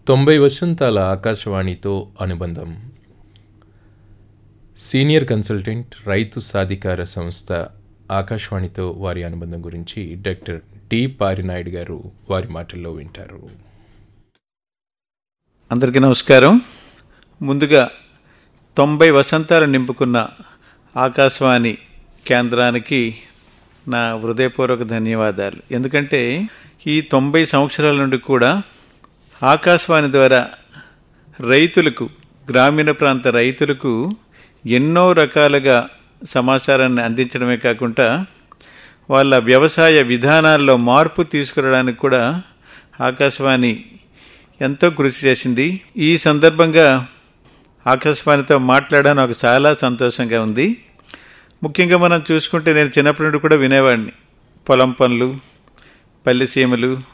తొంభై వసంతాల ఆకాశవాణితో అనుబంధం సీనియర్ కన్సల్టెంట్ రైతు సాధికార సంస్థ ఆకాశవాణితో వారి అనుబంధం గురించి డాక్టర్ టి పారినాయుడు గారు వారి మాటల్లో వింటారు అందరికీ నమస్కారం ముందుగా తొంభై వసంతాలు నింపుకున్న ఆకాశవాణి కేంద్రానికి నా హృదయపూర్వక ధన్యవాదాలు ఎందుకంటే ఈ తొంభై సంవత్సరాల నుండి కూడా ఆకాశవాణి ద్వారా రైతులకు గ్రామీణ ప్రాంత రైతులకు ఎన్నో రకాలుగా సమాచారాన్ని అందించడమే కాకుండా వాళ్ళ వ్యవసాయ విధానాల్లో మార్పు తీసుకురావడానికి కూడా ఆకాశవాణి ఎంతో కృషి చేసింది ఈ సందర్భంగా ఆకాశవాణితో మాట్లాడడం నాకు చాలా సంతోషంగా ఉంది ముఖ్యంగా మనం చూసుకుంటే నేను చిన్నప్పటి నుండి కూడా వినేవాడిని పొలం పనులు పల్లెసీమలు